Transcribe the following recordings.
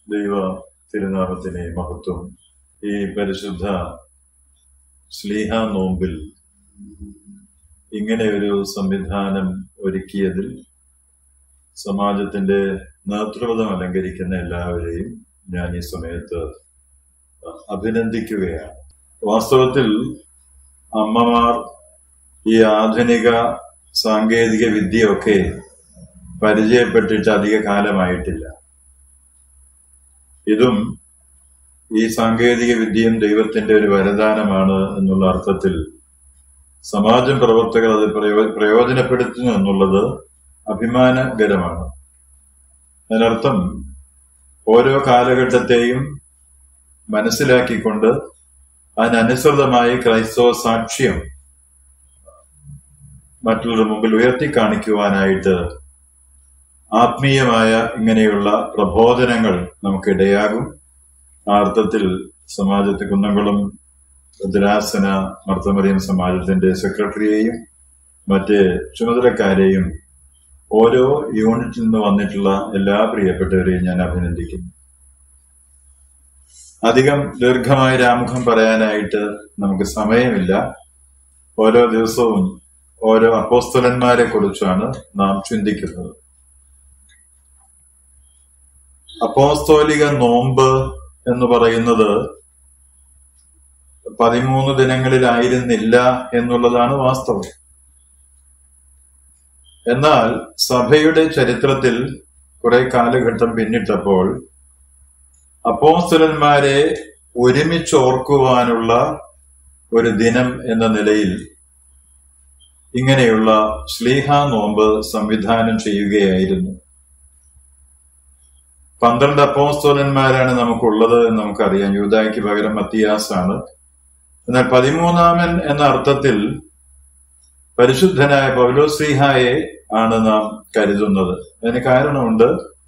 ദൈവ തിരുനാമത്തിനെ മഹത്വം ഈ പരിശുദ്ധ സ്ലീഹ നോമ്പിൽ ഇങ്ങനെ ഒരു സംവിധാനം ഒരുക്കിയതിൽ സമാജത്തിന്റെ നേതൃത്വം അലങ്കരിക്കുന്ന എല്ലാവരെയും ഞാൻ ഈ സമയത്ത് അഭിനന്ദിക്കുകയാണ് വാസ്തവത്തിൽ അമ്മമാർ ഈ ആധുനിക സാങ്കേതിക വിദ്യയൊക്കെ പരിചയപ്പെട്ടിട്ട് അധിക കാലമായിട്ടില്ല ഇതും ഈ സാങ്കേതിക വിദ്യയും ദൈവത്തിന്റെ ഒരു വരദാനമാണ് എന്നുള്ള അർത്ഥത്തിൽ സമാജം പ്രവർത്തകർ അത് പ്രയോ പ്രയോജനപ്പെടുത്തുന്നു എന്നുള്ളത് അഭിമാനകരമാണ് അതിനർത്ഥം ഓരോ കാലഘട്ടത്തെയും മനസ്സിലാക്കിക്കൊണ്ട് അതിനനുസൃതമായി ക്രൈസ്തവ സാക്ഷ്യം മറ്റുള്ളവരുടെ മുമ്പിൽ ഉയർത്തി കാണിക്കുവാനായിട്ട് ആത്മീയമായ ഇങ്ങനെയുള്ള പ്രബോധനങ്ങൾ നമുക്കിടയാകും ആ അർത്ഥത്തിൽ സമാജത്തെ കുന്നംകുളം രുദ്രാസന മർത്തമറിയം സമാജത്തിന്റെ സെക്രട്ടറിയെയും മറ്റ് ചുമതലക്കാരെയും ഓരോ യൂണിറ്റിൽ നിന്ന് വന്നിട്ടുള്ള എല്ലാ പ്രിയപ്പെട്ടവരെയും ഞാൻ അഭിനന്ദിക്കുന്നു അധികം ദീർഘമായ രാമുഖം പറയാനായിട്ട് നമുക്ക് സമയമില്ല ഓരോ ദിവസവും ഓരോ അപ്പോസ്തലന്മാരെ കുറിച്ചാണ് നാം ചിന്തിക്കുന്നത് അപ്പോസ്തോലിക നോമ്പ് എന്ന് പറയുന്നത് പതിമൂന്ന് ദിനങ്ങളിലായിരുന്നില്ല എന്നുള്ളതാണ് വാസ്തവം എന്നാൽ സഭയുടെ ചരിത്രത്തിൽ കുറെ കാലഘട്ടം പിന്നിട്ടപ്പോൾ അപ്പോസ്തലന്മാരെ ഒരുമിച്ചോർക്കുവാനുള്ള ഒരു ദിനം എന്ന നിലയിൽ ഇങ്ങനെയുള്ള ശ്ലീഹ നോമ്പ് സംവിധാനം ചെയ്യുകയായിരുന്നു പന്ത്രണ്ട് അപ്പോസ്തോലന്മാരാണ് നമുക്കുള്ളത് എന്ന് നമുക്കറിയാം യൂതായ്ക്ക് പകരം മത്തിയാസ് ആണ് എന്നാൽ പതിമൂന്നാമൻ എന്ന അർത്ഥത്തിൽ പരിശുദ്ധനായ പൗലോശ്രീഹായെ ആണ് നാം കരുതുന്നത് അതിന് കാരണമുണ്ട്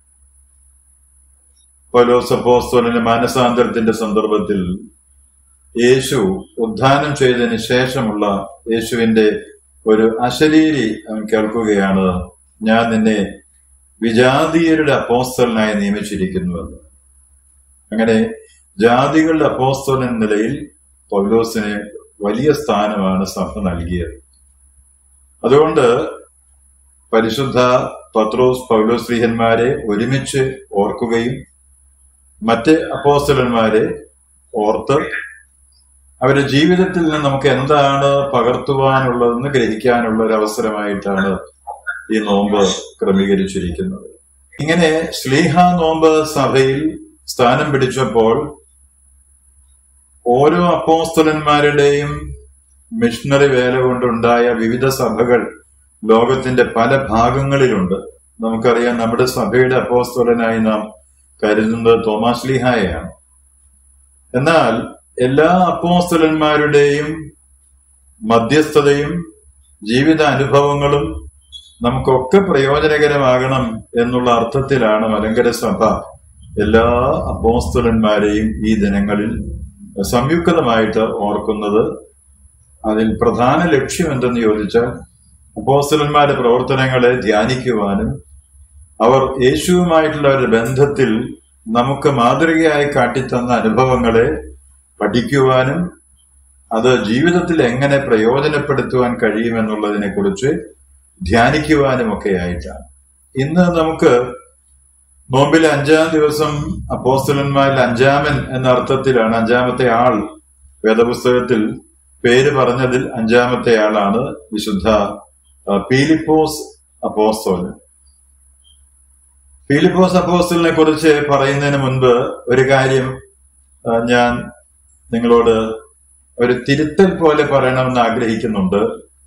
പൗലോസ് അപ്പോസ്തോലിന്റെ മാനസാന്തരത്തിന്റെ സന്ദർഭത്തിൽ യേശു ഉദ്ധാനം ചെയ്തതിന് ശേഷമുള്ള യേശുവിന്റെ ഒരു അശരീരി അവൻ കേൾക്കുകയാണ് ഞാൻ നിന്നെ വിജാതീയരുടെ അപ്പോസ്തലനായി നിയമിച്ചിരിക്കുന്നുവെന്ന് അങ്ങനെ ജാതികളുടെ അപ്പോസ്തലൻ നിലയിൽ പൗലോസിന് വലിയ സ്ഥാനമാണ് സഭ നൽകിയത് അതുകൊണ്ട് പരിശുദ്ധ പത്രോസ് പൗലോസ്ലീഹന്മാരെ ഒരുമിച്ച് ഓർക്കുകയും മറ്റ് അപ്പോസ്തലന്മാരെ ഓർത്ത് അവരുടെ ജീവിതത്തിൽ നിന്ന് നമുക്ക് എന്താണ് പകർത്തുവാനുള്ളതെന്ന് ഗ്രഹിക്കാനുള്ള ഒരു അവസരമായിട്ടാണ് ഈ നോമ്പ് ക്രമീകരിച്ചിരിക്കുന്നത് ഇങ്ങനെ സ്ലീഹ നോമ്പ് സഭയിൽ സ്ഥാനം പിടിച്ചപ്പോൾ ഓരോ അപ്പോസ്തലന്മാരുടെയും മിഷണറി വേല കൊണ്ടുണ്ടായ വിവിധ സഭകൾ ലോകത്തിന്റെ പല ഭാഗങ്ങളിലുണ്ട് നമുക്കറിയാം നമ്മുടെ സഭയുടെ അപ്പോസ്തലനായി നാം കരുതുന്നത് തോമാസ് ലീഹായെയാണ് എന്നാൽ എല്ലാ അപ്പോസ്തലന്മാരുടെയും മധ്യസ്ഥതയും ജീവിത അനുഭവങ്ങളും നമുക്കൊക്കെ പ്രയോജനകരമാകണം എന്നുള്ള അർത്ഥത്തിലാണ് മലങ്കര സഭ എല്ലാ അപ്പോസ്തലന്മാരെയും ഈ ദിനങ്ങളിൽ സംയുക്തമായിട്ട് ഓർക്കുന്നത് അതിൽ പ്രധാന ലക്ഷ്യം എന്തെന്ന് ചോദിച്ചാൽ അപ്പോസ്തലന്മാരുടെ പ്രവർത്തനങ്ങളെ ധ്യാനിക്കുവാനും അവർ യേശുവുമായിട്ടുള്ള ഒരു ബന്ധത്തിൽ നമുക്ക് മാതൃകയായി കാട്ടിത്തന്ന അനുഭവങ്ങളെ പഠിക്കുവാനും അത് ജീവിതത്തിൽ എങ്ങനെ പ്രയോജനപ്പെടുത്തുവാൻ കഴിയുമെന്നുള്ളതിനെ കുറിച്ച് ധ്യാനിക്കുവാനും ഒക്കെ ആയിട്ടാണ് ഇന്ന് നമുക്ക് നോമ്പിലെ അഞ്ചാം ദിവസം അപ്പോസ്തലന്മാരിൽ അഞ്ചാമൻ എന്ന അർത്ഥത്തിലാണ് അഞ്ചാമത്തെ ആൾ വേദപുസ്തകത്തിൽ പേര് പറഞ്ഞതിൽ അഞ്ചാമത്തെ ആളാണ് വിശുദ്ധ പീലിപ്പോസ് അപ്പോസ്തോലൻ പീലിപ്പോസ് അപ്പോസ്റ്റലിനെ കുറിച്ച് പറയുന്നതിന് മുൻപ് ഒരു കാര്യം ഞാൻ നിങ്ങളോട് ഒരു തിരുത്തൽ പോലെ പറയണമെന്ന് ആഗ്രഹിക്കുന്നുണ്ട്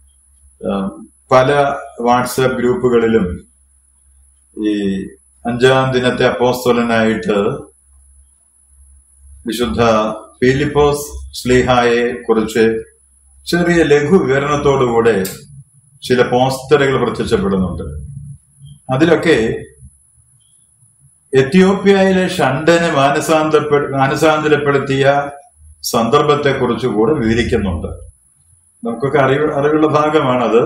പല വാട്സാപ്പ് ഗ്രൂപ്പുകളിലും ഈ അഞ്ചാം ദിനത്തെ അപ്പോസ്തോലനായിട്ട് വിശുദ്ധ പീലിപ്പോസ് സ്ലീഹായെ കുറിച്ച് ചെറിയ ലഘു വിവരണത്തോടുകൂടെ ചില പോസ്റ്ററുകൾ പ്രത്യക്ഷപ്പെടുന്നുണ്ട് അതിലൊക്കെ എത്യോപ്യയിലെ ഷണ്ടനെ മാനസാന്തരപ്പെ മാനസാന്തരപ്പെടുത്തിയ സന്ദർഭത്തെ കുറിച്ച് കൂടെ വിവരിക്കുന്നുണ്ട് നമുക്കൊക്കെ അറിവ് അറിവുള്ള ഭാഗമാണത്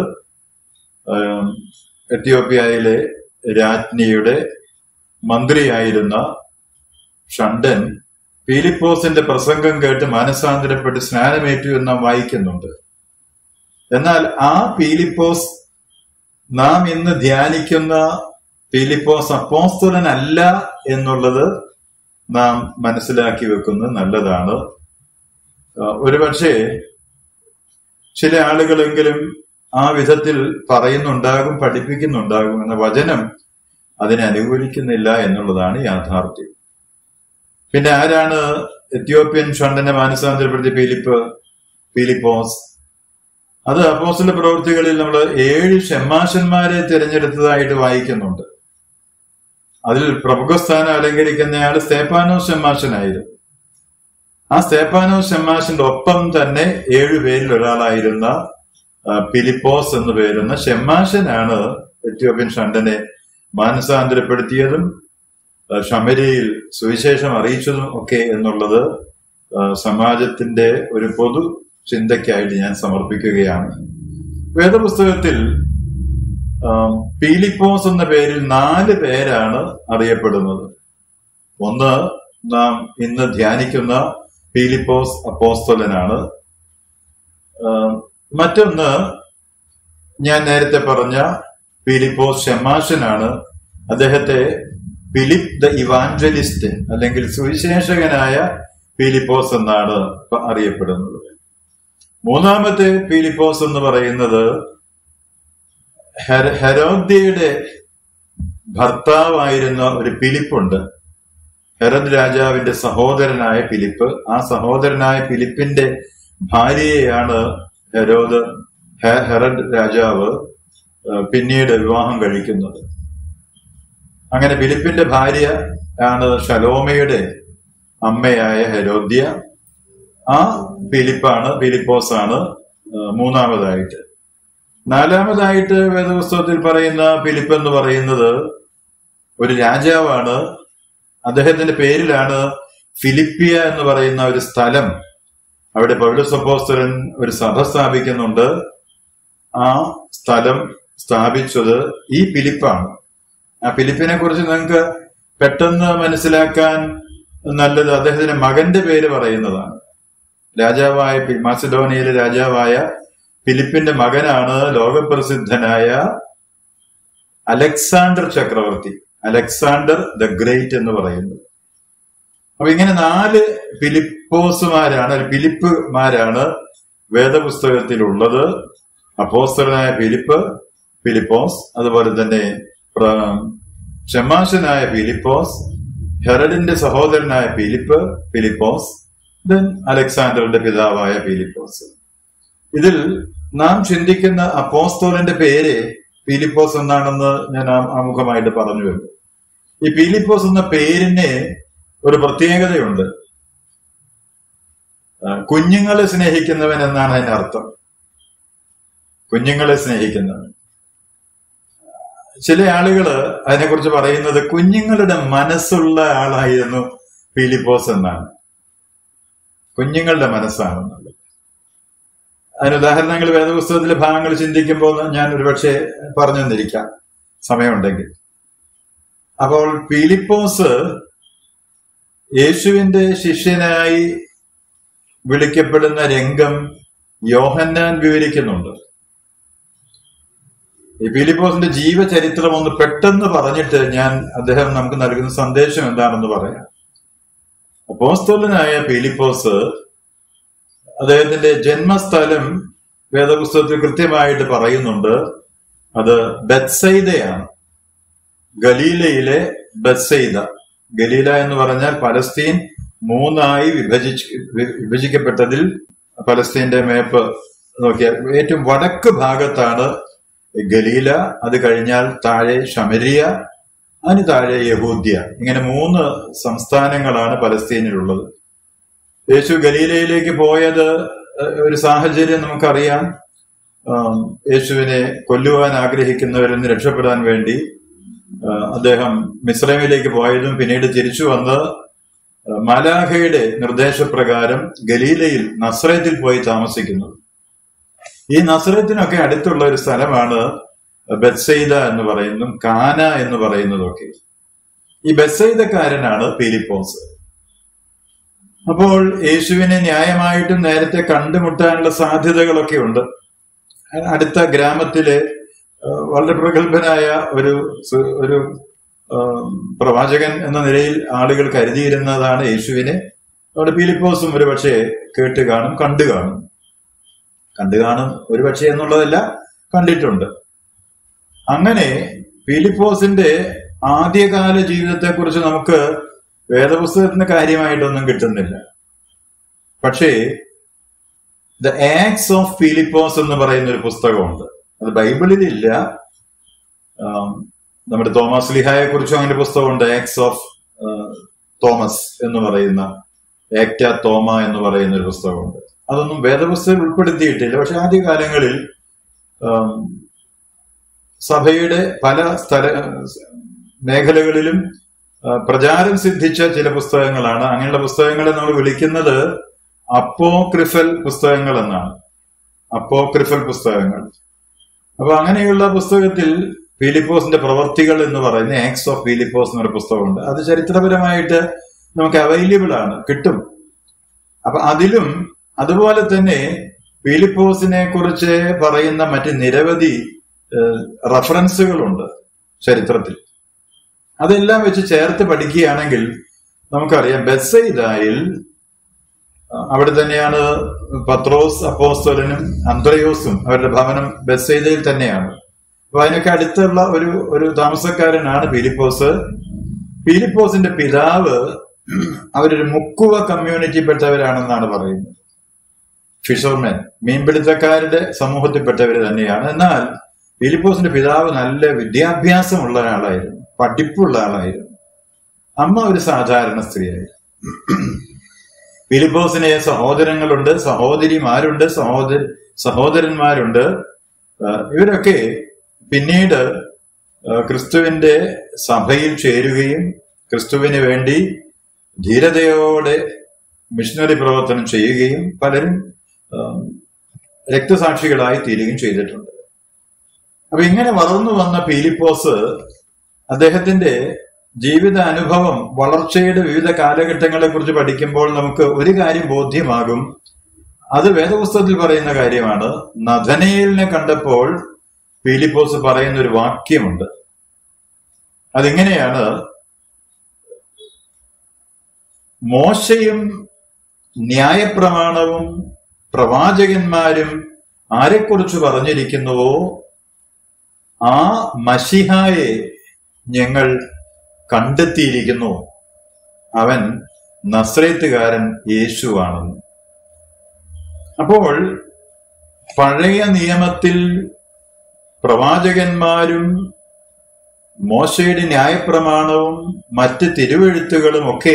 എത്യോപ്യയിലെ രാജ്ഞിയുടെ മന്ത്രിയായിരുന്ന ഷണ്ടൻ പീലിപ്പോസിന്റെ പ്രസംഗം കേട്ട് മാനസാന്തരപ്പെട്ട് സ്നാനമേറ്റു എന്ന് നാം വായിക്കുന്നുണ്ട് എന്നാൽ ആ പീലിപ്പോസ് നാം ഇന്ന് ധ്യാനിക്കുന്ന പീലിപ്പോസ് അപ്പോസ്തലനല്ല എന്നുള്ളത് നാം മനസ്സിലാക്കി വെക്കുന്നത് നല്ലതാണ് ഒരുപക്ഷെ ചില ആളുകളെങ്കിലും ആ വിധത്തിൽ പറയുന്നുണ്ടാകും പഠിപ്പിക്കുന്നുണ്ടാകും എന്ന വചനം അതിനെ അനുകൂലിക്കുന്നില്ല എന്നുള്ളതാണ് യാഥാർത്ഥ്യം പിന്നെ ആരാണ് എത്യോപ്യൻ ഷണ്ടനെ മാനസാന്തരപ്പെടുത്തിയ പീലിപ്പ് പീലിപ്പോസ് അത് അപ്പോസ്തല പ്രവൃത്തികളിൽ നമ്മൾ ഏഴ് ഷെമ്മാശന്മാരെ തിരഞ്ഞെടുത്തതായിട്ട് വായിക്കുന്നുണ്ട് അതിൽ പ്രമുഖ സ്ഥാനം അലങ്കരിക്കുന്നയാൾ സ്തേപ്പാനോ ഷെമ്മാശനായിരുന്നു ആ സ്തേപ്പാനോ ഷെമ്മാശന്റെ ഒപ്പം തന്നെ ഏഴു പേരിൽ ഒരാളായിരുന്ന ഫിലിപ്പോസ് എന്ന് പേരുന്ന ഷെമ്മാശനാണ് എത്യോപ്യൻ ഷണ്ടനെ മാനസാന്തരപ്പെടുത്തിയതും ഷമരിയിൽ സുവിശേഷം അറിയിച്ചതും ഒക്കെ എന്നുള്ളത് സമാജത്തിന്റെ ഒരു പൊതു ചിന്തയ്ക്കായിട്ട് ഞാൻ സമർപ്പിക്കുകയാണ് വേദപുസ്തകത്തിൽ പീലിപ്പോസ് എന്ന പേരിൽ നാല് പേരാണ് അറിയപ്പെടുന്നത് ഒന്ന് നാം ഇന്ന് ധ്യാനിക്കുന്ന പീലിപ്പോസ് അപ്പോസ്തലനാണ് മറ്റൊന്ന് ഞാൻ നേരത്തെ പറഞ്ഞ പീലിപ്പോസ് ഷെമാഷനാണ് അദ്ദേഹത്തെ ഫിലിപ്പ് ദ ഇവാഞ്ചലിസ്റ്റ് അല്ലെങ്കിൽ സുവിശേഷകനായ പീലിപ്പോസ് എന്നാണ് അറിയപ്പെടുന്നത് മൂന്നാമത്തെ പീലിപ്പോസ് എന്ന് പറയുന്നത് ഹെരോദ്യയുടെ ഭർത്താവായിരുന്ന ഒരു ഫിലിപ്പുണ്ട് ഹെറദ് രാജാവിന്റെ സഹോദരനായ ഫിലിപ്പ് ആ സഹോദരനായ ഫിലിപ്പിന്റെ ഭാര്യയെയാണ് ഹെരോദ് ഹെറഡ് രാജാവ് പിന്നീട് വിവാഹം കഴിക്കുന്നത് അങ്ങനെ ഫിലിപ്പിന്റെ ഭാര്യ ആണ് ഷലോമയുടെ അമ്മയായ ഹെരോദ്യ ആ ഫിലിപ്പാണ് ഫിലിപ്പോസ് ആണ് മൂന്നാമതായിട്ട് നാലാമതായിട്ട് വേദപുസ്തകത്തിൽ പറയുന്ന ഫിലിപ്പ് എന്ന് പറയുന്നത് ഒരു രാജാവാണ് അദ്ദേഹത്തിന്റെ പേരിലാണ് ഫിലിപ്പിയ എന്ന് പറയുന്ന ഒരു സ്ഥലം അവിടെ പൗരസപ്പോസ്തരൻ ഒരു സഭ സ്ഥാപിക്കുന്നുണ്ട് ആ സ്ഥലം സ്ഥാപിച്ചത് ഈ ഫിലിപ്പാണ് ആ ഫിലിപ്പിനെ കുറിച്ച് നിങ്ങൾക്ക് പെട്ടെന്ന് മനസ്സിലാക്കാൻ നല്ലത് അദ്ദേഹത്തിന്റെ മകന്റെ പേര് പറയുന്നതാണ് രാജാവായ മാസിഡോണിയയിലെ രാജാവായ ഫിലിപ്പിന്റെ മകനാണ് ലോകപ്രസിദ്ധനായ അലക്സാണ്ടർ ചക്രവർത്തി അലക്സാണ്ടർ ദ ഗ്രേറ്റ് എന്ന് പറയുന്നത് അപ്പൊ ഇങ്ങനെ നാല് ഫിലിപ്പോസുമാരാണ് ഫിലിപ്പുമാരാണ് വേദപുസ്തകത്തിലുള്ളത് അപ്പോസ്തലനായ ഫിലിപ്പ് ഫിലിപ്പോസ് അതുപോലെ തന്നെ ഷമാശനായ ഫിലിപ്പോസ് ഹെറഡിന്റെ സഹോദരനായ ഫിലിപ്പ് ഫിലിപ്പോസ് ദെൻ അലക്സാണ്ടറിന്റെ പിതാവായ ഫിലിപ്പോസ് ഇതിൽ നാം ചിന്തിക്കുന്ന അപ്പോസ്തോലിന്റെ പേര് ഫിലിപ്പോസ് എന്നാണെന്ന് ഞാൻ ആമുഖമായിട്ട് പറഞ്ഞു വരുന്നു ഈ ഫിലിപ്പോസ് എന്ന പേരിന് ഒരു പ്രത്യേകതയുണ്ട് കുഞ്ഞുങ്ങളെ സ്നേഹിക്കുന്നവൻ എന്നാണ് അതിന്റെ അർത്ഥം കുഞ്ഞുങ്ങളെ സ്നേഹിക്കുന്നവൻ ചില ആളുകള് അതിനെക്കുറിച്ച് പറയുന്നത് കുഞ്ഞുങ്ങളുടെ മനസ്സുള്ള ആളായിരുന്നു ഫിലിപ്പോസ് എന്നാണ് കുഞ്ഞുങ്ങളുടെ മനസ്സാണെന്നുള്ളത് അതിന് ഉദാഹരണങ്ങൾ വേദപുസ്തകത്തിലെ ഭാഗങ്ങൾ ചിന്തിക്കുമ്പോൾ ഞാൻ ഒരുപക്ഷെ പറഞ്ഞു തന്നിരിക്കാം സമയമുണ്ടെങ്കിൽ അപ്പോൾ ഫിലിപ്പോസ് യേശുവിന്റെ ശിഷ്യനായി വിളിക്കപ്പെടുന്ന രംഗം യോഹന്നാൻ വിവരിക്കുന്നുണ്ട് ഈ ഫിലിപ്പോസിന്റെ ജീവചരിത്രം ഒന്ന് പെട്ടെന്ന് പറഞ്ഞിട്ട് ഞാൻ അദ്ദേഹം നമുക്ക് നൽകുന്ന സന്ദേശം എന്താണെന്ന് പറയാം അപ്പോസ്തോലനായ ഫിലിപ്പോസ് അദ്ദേഹത്തിന്റെ ജന്മസ്ഥലം വേദപുസ്തകത്തിൽ കൃത്യമായിട്ട് പറയുന്നുണ്ട് അത് ബത്സൈദയാണ് ഗലീലയിലെ ബത്സൈദ ഗലീല എന്ന് പറഞ്ഞാൽ പലസ്തീൻ മൂന്നായി വിഭജിച്ച് വിഭജിക്കപ്പെട്ടതിൽ പലസ്തീന്റെ മേപ്പ് നോക്കിയാൽ ഏറ്റവും വടക്ക് ഭാഗത്താണ് ഗലീല അത് കഴിഞ്ഞാൽ താഴെ ഷമരിയ അതിന് താഴെ യഹൂദ്യ ഇങ്ങനെ മൂന്ന് സംസ്ഥാനങ്ങളാണ് പലസ്തീനിലുള്ളത് യേശു ഗലീലയിലേക്ക് പോയത് ഒരു സാഹചര്യം നമുക്കറിയാം യേശുവിനെ കൊല്ലുവാൻ ആഗ്രഹിക്കുന്നവരിൽ നിന്ന് രക്ഷപ്പെടാൻ വേണ്ടി അദ്ദേഹം മിശ്രമിലേക്ക് പോയതും പിന്നീട് തിരിച്ചു വന്ന് മാലാഖയുടെ നിർദ്ദേശപ്രകാരം ഗലീലയിൽ നസ്രത്തിൽ പോയി താമസിക്കുന്നത് ഈ നസ്രത്തിനൊക്കെ അടുത്തുള്ള ഒരു സ്ഥലമാണ് ബത്സൈദ എന്ന് പറയുന്നതും കാന എന്ന് പറയുന്നതൊക്കെ ഈ ബത്സൈദക്കാരനാണ് ഫിലിപ്പോസ് അപ്പോൾ യേശുവിനെ ന്യായമായിട്ടും നേരത്തെ കണ്ടുമുട്ടാനുള്ള സാധ്യതകളൊക്കെ ഉണ്ട് അടുത്ത ഗ്രാമത്തിലെ ആ, വളരെ പ്രഗത്ഭനായ ഒരു സു- ഒരു ആ, പ്രവാചകൻ എന്ന നിലയിൽ ആളുകൾ കരുതിയിരുന്നതാണ് യേശുവിനെ അവിടെ പീലിപ്പോസും ഒരു പക്ഷേ കേട്ട് കാണും കണ്ടു കാണും കണ്ടു കാണും ഒരു പക്ഷേ എന്നുള്ളതല്ല കണ്ടിട്ടുണ്ട് അങ്ങനെ പീലിപ്പോസിന്റെ ആദ്യകാല ജീവിതത്തെക്കുറിച്ച് നമുക്ക് വേദപുസ്തകത്തിന് കാര്യമായിട്ടൊന്നും കിട്ടുന്നില്ല പക്ഷേ ദ ആക്സ് ഓഫ് ഫിലിപ്പോസ് എന്ന് പറയുന്ന ഒരു പുസ്തകമുണ്ട് അത് ബൈബിളിലില്ല ആം, നമ്മുടെ തോമസ് ലിഹായെ കുറിച്ചും അങ്ങനെ പുസ്തകമുണ്ട് ആക്സ് ഓഫ് തോമസ് എന്ന് പറയുന്ന ആക്ട തോമ എന്ന് പറയുന്ന ഒരു പുസ്തകമുണ്ട് അതൊന്നും വേദപുസ്തകം ഉൾപ്പെടുത്തിയിട്ടില്ല പക്ഷെ ആദ്യകാലങ്ങളിൽ ആം, സഭയുടെ പല സ്ഥല മേഖലകളിലും ആ, പ്രചാരം സിദ്ധിച്ച ചില പുസ്തകങ്ങളാണ് അങ്ങനെയുള്ള പുസ്തകങ്ങളെ നമ്മൾ വിളിക്കുന്നത് അപ്പോക്രിഫൽ പുസ്തകങ്ങൾ എന്നാണ് അപ്പോക്രിഫൽ പുസ്തകങ്ങൾ അപ്പൊ അങ്ങനെയുള്ള പുസ്തകത്തിൽ ഫിലിപ്പോസിന്റെ പ്രവർത്തികൾ എന്ന് പറയുന്ന ആക്സ് ഓഫ് ഫിലിപ്പോസ് എന്നൊരു പുസ്തകമുണ്ട് അത് ചരിത്രപരമായിട്ട് നമുക്ക് അവൈലബിൾ ആണ് കിട്ടും അപ്പൊ അതിലും അതുപോലെ തന്നെ ഫിലിപ്പോസിനെ കുറിച്ച് പറയുന്ന മറ്റ് നിരവധി റഫറൻസുകളുണ്ട് ചരിത്രത്തിൽ അതെല്ലാം വെച്ച് ചേർത്ത് പഠിക്കുകയാണെങ്കിൽ നമുക്കറിയാം ബെസൈദായിൽ അവിടെ തന്നെയാണ് പത്രോസ് അപ്പോസ്തലനും അന്ത്രയോസും അവരുടെ ഭവനം ബെസൈദയിൽ തന്നെയാണ് അപ്പൊ അതിനൊക്കെ അടുത്തുള്ള ഒരു ഒരു താമസക്കാരനാണ് ഫിലിപ്പോസ് ഫിലിപ്പോസിന്റെ പിതാവ് അവരൊരു മുക്കുവ കമ്മ്യൂണിറ്റിപ്പെട്ടവരാണെന്നാണ് പറയുന്നത് ഫിഷർമെൻ മീൻപിടുത്തക്കാരുടെ സമൂഹത്തിൽപ്പെട്ടവർ തന്നെയാണ് എന്നാൽ ഫിലിപ്പോസിന്റെ പിതാവ് നല്ല വിദ്യാഭ്യാസമുള്ള ഒരാളായിരുന്നു പഠിപ്പുള്ള ആളായിരുന്നു അമ്മ ഒരു സാധാരണ സ്ത്രീയായിരുന്നു ഫിലിപ്പോസിന് സഹോദരങ്ങളുണ്ട് സഹോദരിമാരുണ്ട് സഹോദര സഹോദരന്മാരുണ്ട് ആ, ഇവരൊക്കെ പിന്നീട് ആ, ക്രിസ്തുവിന്റെ സഭയിൽ ചേരുകയും ക്രിസ്തുവിന് വേണ്ടി ധീരതയോടെ മിഷണറി പ്രവർത്തനം ചെയ്യുകയും പലരും ആ, രക്തസാക്ഷികളായി തീരുകയും ചെയ്തിട്ടുണ്ട് അപ്പൊ ഇങ്ങനെ വളർന്നു വന്ന ഫിലിപ്പോസ് അദ്ദേഹത്തിന്റെ ജീവിത അനുഭവം വളർച്ചയുടെ വിവിധ കാലഘട്ടങ്ങളെ കുറിച്ച് പഠിക്കുമ്പോൾ നമുക്ക് ഒരു കാര്യം ബോധ്യമാകും അത് വേദപുസ്തകത്തിൽ പറയുന്ന കാര്യമാണ് നഥനയേലിനെ കണ്ടപ്പോൾ ഫിലിപ്പോസ് പറയുന്ന ഒരു വാക്യമുണ്ട് അതിങ്ങനെയാണ് മോശയും ന്യായപ്രമാണവും പ്രവാചകന്മാരും ആരെക്കുറിച്ച് പറഞ്ഞിരിക്കുന്നുവോ ആ മഷിഹായെ ഞങ്ങൾ കണ്ടെത്തിയിരിക്കുന്നു അവൻ നസ്രേത്തുകാരൻ യേശുവാണെന്ന് അപ്പോൾ പഴയ നിയമത്തിൽ പ്രവാചകന്മാരും മോശയുടെ ന്യായപ്രമാണവും മറ്റ് തിരുവെഴുത്തുകളും ഒക്കെ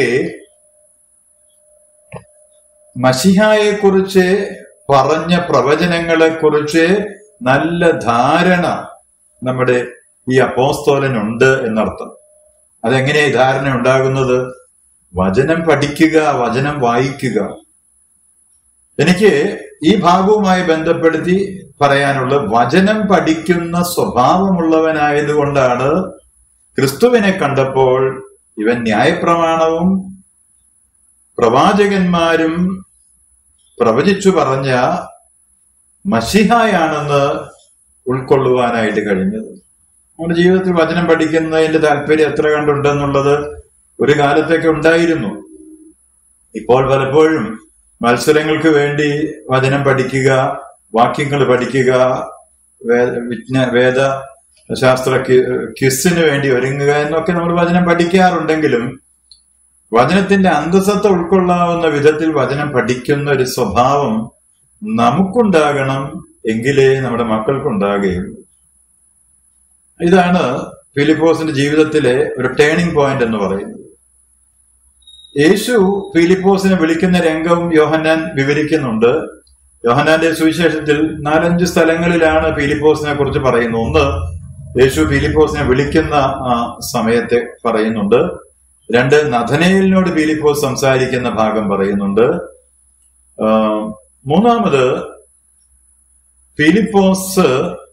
മഷിഹായെ കുറിച്ച് പറഞ്ഞ പ്രവചനങ്ങളെ കുറിച്ച് നല്ല ധാരണ നമ്മുടെ ഈ അപ്പോസ്തോലനുണ്ട് എന്നർത്ഥം അതെങ്ങനെയാ ഈ ധാരണ ഉണ്ടാകുന്നത് വചനം പഠിക്കുക വചനം വായിക്കുക എനിക്ക് ഈ ഭാഗവുമായി ബന്ധപ്പെടുത്തി പറയാനുള്ള വചനം പഠിക്കുന്ന സ്വഭാവമുള്ളവനായതുകൊണ്ടാണ് ക്രിസ്തുവിനെ കണ്ടപ്പോൾ ഇവൻ ന്യായപ്രമാണവും പ്രവാചകന്മാരും പ്രവചിച്ചു പറഞ്ഞ മഷിഹായാണെന്ന് ഉൾക്കൊള്ളുവാനായിട്ട് കഴിഞ്ഞത് നമ്മുടെ ജീവിതത്തിൽ വചനം പഠിക്കുന്നതിന്റെ താല്പര്യം എത്ര കണ്ടുണ്ടെന്നുള്ളത് ഒരു കാലത്തൊക്കെ ഉണ്ടായിരുന്നു ഇപ്പോൾ പലപ്പോഴും മത്സരങ്ങൾക്ക് വേണ്ടി വചനം പഠിക്കുക വാക്യങ്ങൾ പഠിക്കുക വേദ വിജ്ഞ വേദ ശാസ്ത്ര ക്വിസിന് വേണ്ടി ഒരുങ്ങുക എന്നൊക്കെ നമ്മൾ വചനം പഠിക്കാറുണ്ടെങ്കിലും വചനത്തിന്റെ അന്തസത്ത ഉൾക്കൊള്ളാവുന്ന വിധത്തിൽ വചനം പഠിക്കുന്ന ഒരു സ്വഭാവം നമുക്കുണ്ടാകണം എങ്കിലേ നമ്മുടെ മക്കൾക്കുണ്ടാകുകയുള്ളൂ ഇതാണ് ഫിലിപ്പോസിന്റെ ജീവിതത്തിലെ ഒരു ടേണിംഗ് പോയിന്റ് എന്ന് പറയുന്നത് യേശു ഫിലിപ്പോസിനെ വിളിക്കുന്ന രംഗവും യോഹന്നാൻ വിവരിക്കുന്നുണ്ട് യോഹന്നാന്റെ സുവിശേഷത്തിൽ നാലഞ്ച് സ്ഥലങ്ങളിലാണ് ഫിലിപ്പോസിനെ കുറിച്ച് പറയുന്നത് ഒന്ന് യേശു ഫിലിപ്പോസിനെ വിളിക്കുന്ന ആ സമയത്തെ പറയുന്നുണ്ട് രണ്ട് നഥനയിലിനോട് ഫിലിപ്പോസ് സംസാരിക്കുന്ന ഭാഗം പറയുന്നുണ്ട് ആ, മൂന്നാമത് ഫിലിപ്പോസ്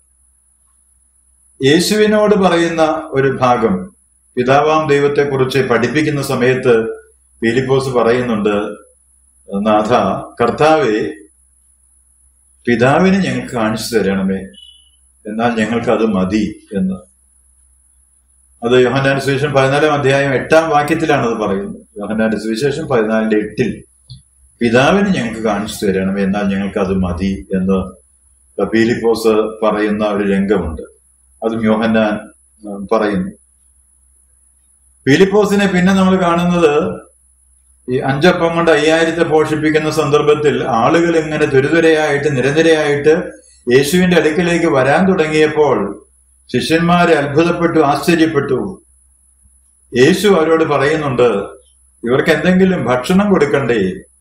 യേശുവിനോട് പറയുന്ന ഒരു ഭാഗം പിതാവാം ദൈവത്തെക്കുറിച്ച് പഠിപ്പിക്കുന്ന സമയത്ത് ഫിലിപ്പോസ് പറയുന്നുണ്ട് നാഥ കർത്താവെ പിതാവിനെ ഞങ്ങൾക്ക് കാണിച്ചു തരണമേ എന്നാൽ ഞങ്ങൾക്ക് അത് മതി എന്ന് അത് യോഹന്നാന്റെ സുവിശേഷം പതിനാലാം അധ്യായം എട്ടാം വാക്യത്തിലാണ് അത് പറയുന്നത് യോഹന്നാന്റെ സുവിശേഷം പതിനാലിന്റെ എട്ടിൽ പിതാവിനെ ഞങ്ങൾക്ക് കാണിച്ചു തരണം എന്നാൽ ഞങ്ങൾക്ക് അത് മതി എന്ന് പീലിപ്പോസ് പറയുന്ന ഒരു രംഗമുണ്ട് അതും യോഹന്നാൻ ഉം, പറയുന്നു പീലിപ്പോസിനെ പിന്നെ നമ്മൾ കാണുന്നത് ഈ അഞ്ചപ്പം കൊണ്ട് അയ്യായിരത്തെ പോഷിപ്പിക്കുന്ന സന്ദർഭത്തിൽ ആളുകൾ ഇങ്ങനെ തുരുതുരയായിട്ട് നിരനിരയായിട്ട് യേശുവിന്റെ അടുക്കിലേക്ക് വരാൻ തുടങ്ങിയപ്പോൾ ശിഷ്യന്മാരെ അത്ഭുതപ്പെട്ടു ആശ്ചര്യപ്പെട്ടു യേശു അവരോട് പറയുന്നുണ്ട് ഇവർക്ക് എന്തെങ്കിലും ഭക്ഷണം കൊടുക്കണ്ടേ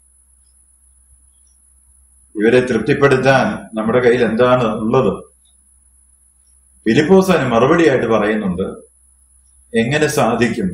ഇവരെ തൃപ്തിപ്പെടുത്താൻ നമ്മുടെ കയ്യിൽ എന്താണ് ഉള്ളത് ഫിലിപ്പോസ് അതിന് മറുപടിയായിട്ട് പറയുന്നുണ്ട് എങ്ങനെ സാധിക്കും